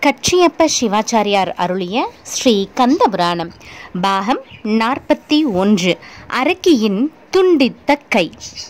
கச்சியப்ப சிவாச்சாரியார் அருளிய ஸ்ரீ கந்தபுராணம் பாகம் நாற்பத்தி ஒன்று அரக்கியின் துண்டித்த கை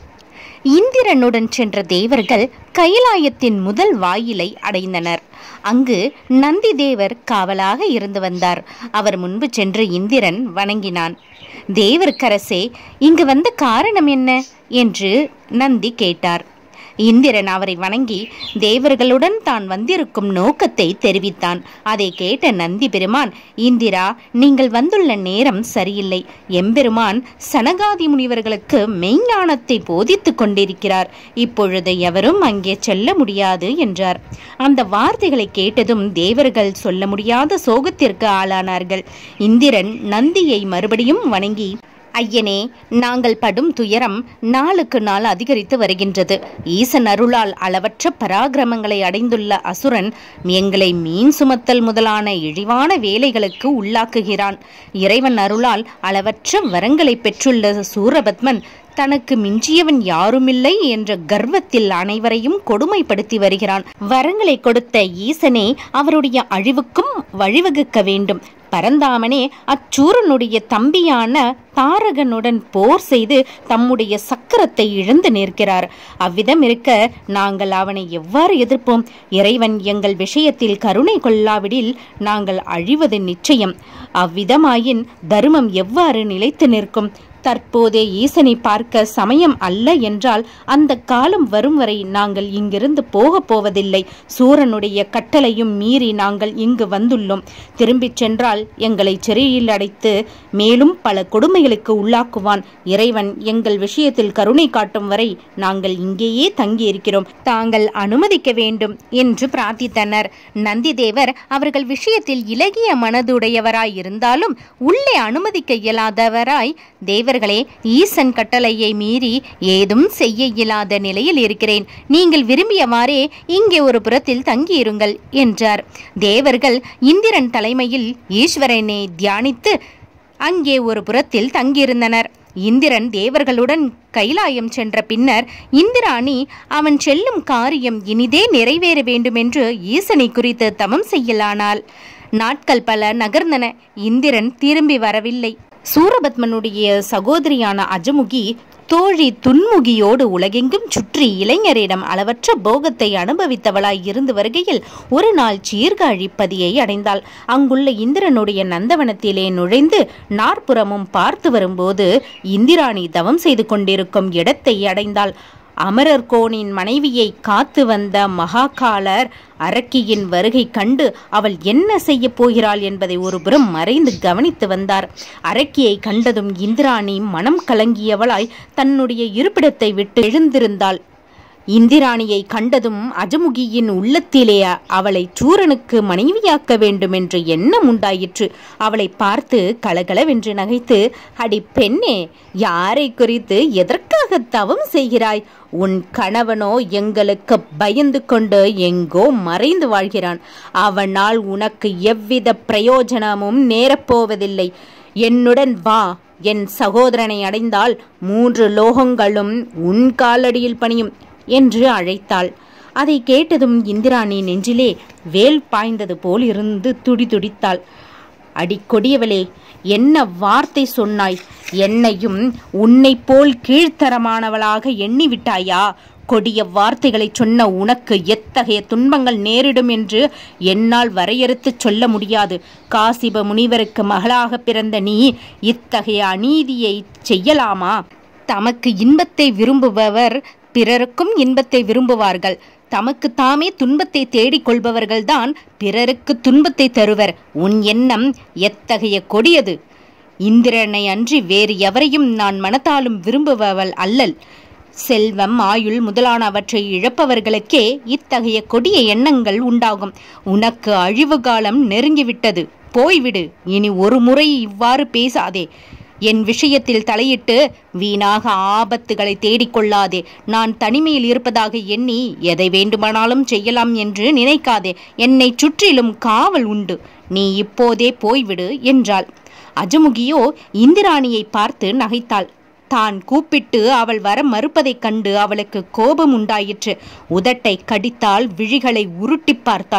இந்திரனுடன் சென்ற தேவர்கள் கைலாயத்தின் முதல் வாயிலை அடைந்தனர் அங்கு நந்தி தேவர் காவலாக இருந்து வந்தார் அவர் முன்பு சென்று இந்திரன் வணங்கினான் தேவர்க்கரசே இங்கு வந்த காரணம் என்ன என்று நந்தி கேட்டார் இந்திரன் அவரை வணங்கி தேவர்களுடன் தான் வந்திருக்கும் நோக்கத்தை தெரிவித்தான் அதை கேட்ட நந்தி பெருமான் இந்திரா நீங்கள் வந்துள்ள நேரம் சரியில்லை எம்பெருமான் சனகாதி முனிவர்களுக்கு மெய்ஞானத்தை போதித்துக் கொண்டிருக்கிறார் இப்பொழுது எவரும் அங்கே செல்ல முடியாது என்றார் அந்த வார்த்தைகளை கேட்டதும் தேவர்கள் சொல்ல முடியாத சோகத்திற்கு ஆளானார்கள் இந்திரன் நந்தியை மறுபடியும் வணங்கி ஐயனே நாங்கள் படும் துயரம் நாளுக்கு நாள் அதிகரித்து வருகின்றது ஈசன் அருளால் அளவற்ற பராக்கிரமங்களை அடைந்துள்ள அசுரன் எங்களை மீன் சுமத்தல் முதலான இழிவான வேலைகளுக்கு உள்ளாக்குகிறான் இறைவன் அருளால் அளவற்ற வரங்களை பெற்றுள்ள சூரபத்மன் தனக்கு மிஞ்சியவன் யாருமில்லை என்ற கர்வத்தில் அனைவரையும் கொடுமைப்படுத்தி வருகிறான் வரங்களை கொடுத்த ஈசனே அவருடைய அழிவுக்கும் வழிவகுக்க வேண்டும் பரந்தாமனே அச்சூரனுடைய தம்பியான தாரகனுடன் போர் செய்து தம்முடைய சக்கரத்தை இழந்து நிற்கிறார் அவ்விதம் இருக்க நாங்கள் அவனை எவ்வாறு எதிர்ப்போம் இறைவன் எங்கள் விஷயத்தில் கருணை கொள்ளாவிடில் நாங்கள் அழிவது நிச்சயம் அவ்விதமாயின் தர்மம் எவ்வாறு நிலைத்து நிற்கும் தற்போதே ஈசனை பார்க்க சமயம் அல்ல என்றால் அந்த காலம் வரும் வரை நாங்கள் இங்கிருந்து போகப் போவதில்லை சூரனுடைய கட்டளையும் மீறி நாங்கள் இங்கு வந்துள்ளோம் திரும்பிச் சென்றால் எங்களை சிறையில் அடைத்து மேலும் பல கொடுமைகளுக்கு உள்ளாக்குவான் இறைவன் எங்கள் விஷயத்தில் கருணை காட்டும் வரை நாங்கள் இங்கேயே தங்கியிருக்கிறோம் தாங்கள் அனுமதிக்க வேண்டும் என்று பிரார்த்தித்தனர் நந்திதேவர் அவர்கள் விஷயத்தில் இலகிய மனதுடையவராய் இருந்தாலும் உள்ளே அனுமதிக்க இயலாதவராய் தேவர்களே ஈசன் கட்டளையை மீறி ஏதும் செய்ய இயலாத நிலையில் இருக்கிறேன் நீங்கள் விரும்பியவாறே இங்கே ஒரு புறத்தில் தங்கியிருங்கள் என்றார் தேவர்கள் இந்திரன் தலைமையில் ஈஸ்வரனை தியானித்து அங்கே ஒரு புறத்தில் தங்கியிருந்தனர் இந்திரன் தேவர்களுடன் கைலாயம் சென்ற பின்னர் இந்திராணி அவன் செல்லும் காரியம் இனிதே நிறைவேற வேண்டுமென்று ஈசனை குறித்து தவம் செய்யலானாள் நாட்கள் பல நகர்ந்தன இந்திரன் திரும்பி வரவில்லை சூரபத்மனுடைய சகோதரியான அஜமுகி தோழி துன்முகியோடு உலகெங்கும் சுற்றி இளைஞரிடம் அளவற்ற போகத்தை அனுபவித்தவளாய் இருந்து வருகையில் ஒரு நாள் சீர்காழிப்பதியை அடைந்தாள் அங்குள்ள இந்திரனுடைய நந்தவனத்திலே நுழைந்து நாற்புறமும் பார்த்து வரும்போது இந்திராணி தவம் செய்து கொண்டிருக்கும் இடத்தை அடைந்தாள் அமரர்கோனின் மனைவியை காத்து வந்த மகாகாலர் அரக்கியின் வருகை கண்டு அவள் என்ன செய்ய போகிறாள் என்பதை ஒருபுறம் மறைந்து கவனித்து வந்தார் அரக்கியை கண்டதும் இந்திராணி மனம் கலங்கியவளாய் தன்னுடைய இருப்பிடத்தை விட்டு எழுந்திருந்தாள் இந்திராணியை கண்டதும் அஜமுகியின் உள்ளத்திலே அவளை சூரனுக்கு மனைவியாக்க வேண்டும் என்ற எண்ணம் உண்டாயிற்று அவளை பார்த்து கலகலவென்று நகைத்து அடி பெண்ணே யாரை குறித்து எதற்காக தவம் செய்கிறாய் உன் கணவனோ எங்களுக்கு பயந்து கொண்டு எங்கோ மறைந்து வாழ்கிறான் அவனால் உனக்கு எவ்வித பிரயோஜனமும் நேரப்போவதில்லை என்னுடன் வா என் சகோதரனை அடைந்தால் மூன்று லோகங்களும் உன் காலடியில் பணியும் என்று அழைத்தாள் அதை கேட்டதும் இந்திராணி நெஞ்சிலே வேல் பாய்ந்தது போல் இருந்து துடிதுடித்தாள் அடிக்கொடியவளே என்ன வார்த்தை சொன்னாய் என்னையும் உன்னை போல் கீழ்த்தரமானவளாக எண்ணிவிட்டாயா கொடிய வார்த்தைகளை சொன்ன உனக்கு எத்தகைய துன்பங்கள் நேரிடும் என்று என்னால் வரையறுத்துச் சொல்ல முடியாது காசிப முனிவருக்கு மகளாக பிறந்த நீ இத்தகைய அநீதியை செய்யலாமா தமக்கு இன்பத்தை விரும்புபவர் பிறருக்கும் இன்பத்தை விரும்புவார்கள் தமக்கு தாமே துன்பத்தை தேடிக் கொள்பவர்கள்தான் பிறருக்கு துன்பத்தை தருவர் உன் எண்ணம் எத்தகைய கொடியது இந்திரனை அன்றி வேறு எவரையும் நான் மனத்தாலும் விரும்புபவள் அல்லல் செல்வம் ஆயுள் முதலானவற்றை இழப்பவர்களுக்கே இத்தகைய கொடிய எண்ணங்கள் உண்டாகும் உனக்கு அழிவு காலம் நெருங்கிவிட்டது போய்விடு இனி ஒரு முறை இவ்வாறு பேசாதே என் விஷயத்தில் தலையிட்டு வீணாக ஆபத்துகளை தேடிக்கொள்ளாதே நான் தனிமையில் இருப்பதாக எண்ணி எதை வேண்டுமானாலும் செய்யலாம் என்று நினைக்காதே என்னை சுற்றிலும் காவல் உண்டு நீ இப்போதே போய்விடு என்றாள் அஜமுகியோ இந்திராணியை பார்த்து நகைத்தாள் தான் கூப்பிட்டு அவள் வர மறுப்பதைக் கண்டு அவளுக்கு கோபம் உண்டாயிற்று உதட்டை கடித்தால் விழிகளை உருட்டி பார்த்தாள்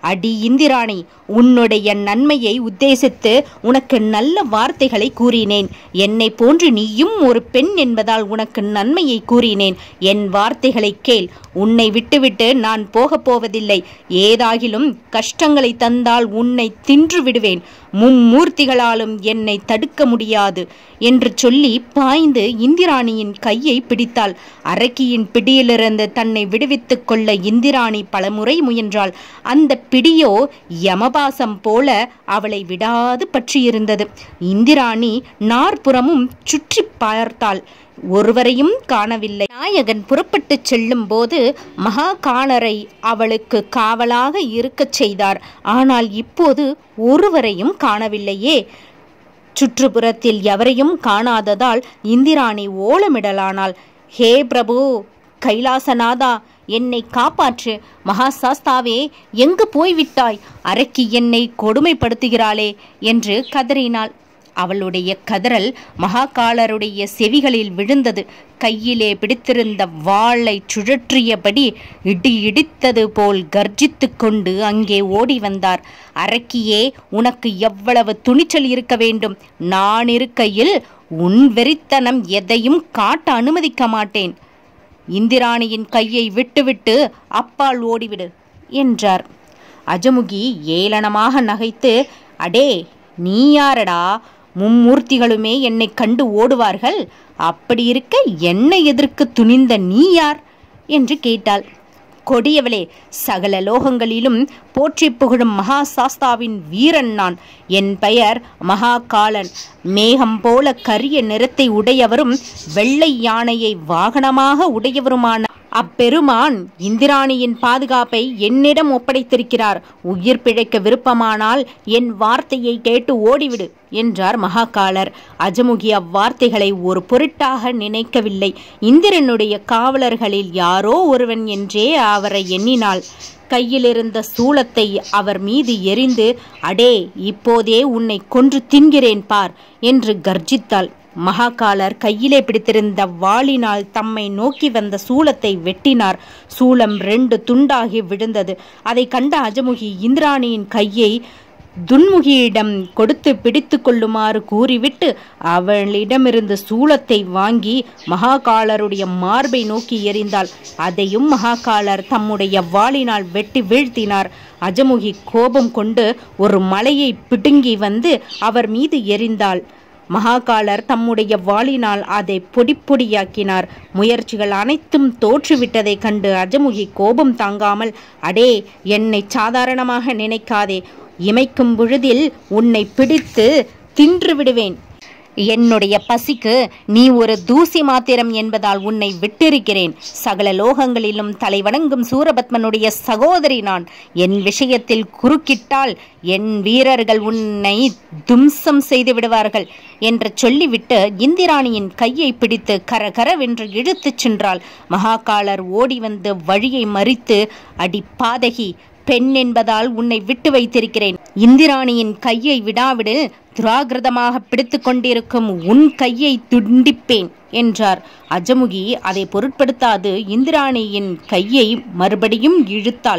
அடி இந்திராணி உன்னுடைய நன்மையை உத்தேசித்து உனக்கு நல்ல வார்த்தைகளை கூறினேன் என்னை போன்று நீயும் ஒரு பெண் என்பதால் உனக்கு நன்மையை கூறினேன் என் வார்த்தைகளை கேள் உன்னை விட்டுவிட்டு நான் போகப் போவதில்லை ஏதாகிலும் கஷ்டங்களை தந்தால் உன்னை தின்று விடுவேன் மும்மூர்த்திகளாலும் என்னை தடுக்க முடியாது என்று சொல்லி பாய்ந்து இந்திராணியின் கையை பிடித்தாள் அரக்கியின் பிடியிலிருந்து தன்னை விடுவித்துக் கொள்ள இந்திராணி பலமுறை முயன்றாள் அந்த பிடியோ யமபாசம் போல அவளை விடாது பற்றியிருந்தது இந்திராணி நாற்புறமும் சுற்றி பார்த்தாள் ஒருவரையும் காணவில்லை நாயகன் புறப்பட்டுச் செல்லும் போது மகாகாலரை அவளுக்கு காவலாக இருக்கச் செய்தார் ஆனால் இப்போது ஒருவரையும் காணவில்லையே சுற்றுப்புறத்தில் எவரையும் காணாததால் இந்திராணி ஓலமிடலானாள் ஹே பிரபு கைலாசநாதா என்னை காப்பாற்று மகாசாஸ்தாவே எங்கு போய்விட்டாய் அரக்கி என்னை கொடுமைப்படுத்துகிறாளே என்று கதறினாள் அவளுடைய கதறல் மகாகாலருடைய செவிகளில் விழுந்தது கையிலே பிடித்திருந்த வாளை சுழற்றியபடி இடி இடித்தது போல் கர்ஜித்து கொண்டு அங்கே ஓடி வந்தார் அரக்கியே உனக்கு எவ்வளவு துணிச்சல் இருக்க வேண்டும் நான் இருக்கையில் உன் வெறித்தனம் எதையும் காட்ட அனுமதிக்க மாட்டேன் இந்திராணியின் கையை விட்டுவிட்டு அப்பால் ஓடிவிடு என்றார் அஜமுகி ஏளனமாக நகைத்து அடே நீ யாரடா மும்மூர்த்திகளுமே என்னை கண்டு ஓடுவார்கள் அப்படி இருக்க என்னை எதிர்க்கு துணிந்த நீ யார் என்று கேட்டாள் கொடியவளே சகல லோகங்களிலும் போற்றி புகழும் மகா சாஸ்தாவின் வீரன் நான் என் பெயர் மகாகாலன் மேகம் போல கரிய நிறத்தை உடையவரும் வெள்ளை யானையை வாகனமாக உடையவருமான அப்பெருமான் இந்திராணியின் பாதுகாப்பை என்னிடம் ஒப்படைத்திருக்கிறார் உயிர் பிழைக்க விருப்பமானால் என் வார்த்தையை கேட்டு ஓடிவிடு என்றார் மகாகாலர் அஜமுகி அவ்வார்த்தைகளை ஒரு பொருட்டாக நினைக்கவில்லை இந்திரனுடைய காவலர்களில் யாரோ ஒருவன் என்றே அவரை எண்ணினாள் கையிலிருந்த சூளத்தை அவர் மீது எரிந்து அடே இப்போதே உன்னை கொன்று தின்கிறேன் பார் என்று கர்ஜித்தாள் மகாகாலர் கையிலே பிடித்திருந்த வாளினால் தம்மை நோக்கி வந்த சூலத்தை வெட்டினார் சூலம் ரெண்டு துண்டாகி விழுந்தது அதை கண்ட அஜமுகி இந்திராணியின் கையை துன்முகியிடம் கொடுத்து பிடித்து கொள்ளுமாறு கூறிவிட்டு அவளிடமிருந்து சூலத்தை வாங்கி மகாகாலருடைய மார்பை நோக்கி எறிந்தாள் அதையும் மகாகாலர் தம்முடைய வாளினால் வெட்டி வீழ்த்தினார் அஜமுகி கோபம் கொண்டு ஒரு மலையை பிடுங்கி வந்து அவர் மீது எறிந்தாள் மகாகாலர் தம்முடைய வாளினால் அதை பொடி பொடியாக்கினார் முயற்சிகள் அனைத்தும் தோற்றுவிட்டதைக் கண்டு அஜமுகி கோபம் தாங்காமல் அடே என்னை சாதாரணமாக நினைக்காதே இமைக்கும் பொழுதில் உன்னை பிடித்து தின்று விடுவேன் என்னுடைய பசிக்கு நீ ஒரு தூசி மாத்திரம் என்பதால் உன்னை விட்டிருக்கிறேன் சகல லோகங்களிலும் தலைவணங்கும் சூரபத்மனுடைய சகோதரி நான் என் விஷயத்தில் குறுக்கிட்டால் என் வீரர்கள் உன்னை தும்சம் செய்து விடுவார்கள் என்று சொல்லிவிட்டு இந்திராணியின் கையை பிடித்து கரகரவென்று இழுத்துச் சென்றாள் மகாகாலர் ஓடி வந்து வழியை மறித்து அடி பாதகி பெண் என்பதால் உன்னை விட்டு வைத்திருக்கிறேன் இந்திராணியின் கையை விடாவிடில் துராகிருதமாக பிடித்து கொண்டிருக்கும் உன் கையை துண்டிப்பேன் என்றார் அஜமுகி அதை பொருட்படுத்தாது இந்திராணியின் கையை மறுபடியும் இழுத்தாள்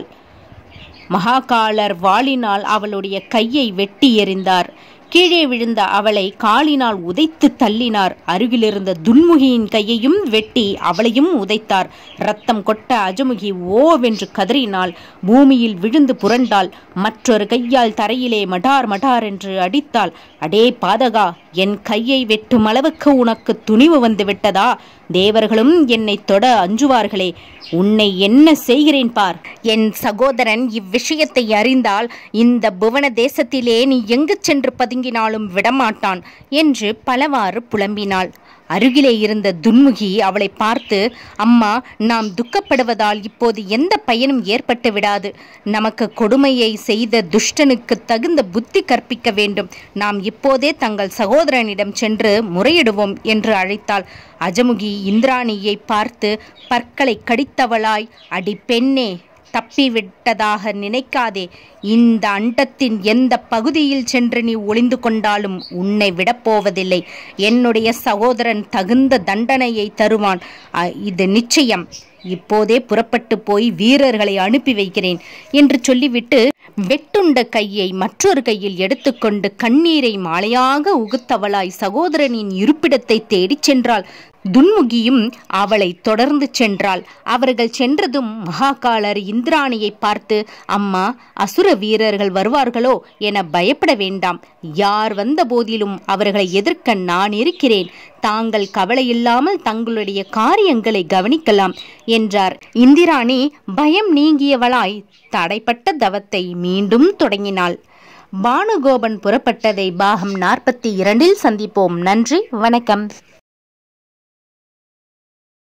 மகாகாலர் வாளினால் அவளுடைய கையை வெட்டி எறிந்தார் கீழே விழுந்த அவளை காலினால் உதைத்து தள்ளினார் அருகிலிருந்த துன்முகியின் கையையும் வெட்டி அவளையும் உதைத்தார் ரத்தம் கொட்ட அஜமுகி ஓவென்று கதறினாள் பூமியில் விழுந்து புரண்டாள் மற்றொரு கையால் தரையிலே மடார் மடார் என்று அடித்தாள் அடே பாதகா என் கையை வெட்டும் அளவுக்கு உனக்கு துணிவு வந்து விட்டதா தேவர்களும் என்னை தொட அஞ்சுவார்களே உன்னை என்ன செய்கிறேன் பார் என் சகோதரன் இவ்விஷயத்தை அறிந்தால் இந்த புவன தேசத்திலே நீ எங்கு சென்று பதுங்கினாலும் விடமாட்டான் என்று பலவாறு புலம்பினாள் அருகிலே இருந்த துன்முகி அவளை பார்த்து அம்மா நாம் துக்கப்படுவதால் இப்போது எந்த பயனும் ஏற்பட்டு விடாது நமக்கு கொடுமையை செய்த துஷ்டனுக்கு தகுந்த புத்தி கற்பிக்க வேண்டும் நாம் இப்போதே தங்கள் சகோதரனிடம் சென்று முறையிடுவோம் என்று அழைத்தாள் அஜமுகி இந்திராணியை பார்த்து பற்களை கடித்தவளாய் அடி பெண்ணே தப்பிவிட்டதாக நினைக்காதே இந்த அண்டத்தின் எந்த பகுதியில் சென்று நீ ஒளிந்து கொண்டாலும் உன்னை விடப்போவதில்லை என்னுடைய சகோதரன் தகுந்த தண்டனையை தருவான் அ, இது நிச்சயம் இப்போதே புறப்பட்டு போய் வீரர்களை அனுப்பி வைக்கிறேன் என்று சொல்லிவிட்டு வெட்டுண்ட கையை மற்றொரு கையில் எடுத்துக்கொண்டு கண்ணீரை மாலையாக உகுத்தவளாய் சகோதரனின் இருப்பிடத்தை தேடிச் சென்றாள் துன்முகியும் அவளை தொடர்ந்து சென்றாள் அவர்கள் சென்றதும் மகாகாலர் இந்திராணியை பார்த்து அம்மா அசுர வீரர்கள் வருவார்களோ என பயப்பட வேண்டாம் யார் வந்த போதிலும் அவர்களை எதிர்க்க நான் இருக்கிறேன் தாங்கள் கவலையில்லாமல் தங்களுடைய காரியங்களை கவனிக்கலாம் என்றார் இந்திராணி பயம் நீங்கியவளாய் தடைப்பட்ட தவத்தை மீண்டும் தொடங்கினாள் பானுகோபன் புறப்பட்டதை பாகம் நாற்பத்தி இரண்டில் சந்திப்போம் நன்றி வணக்கம்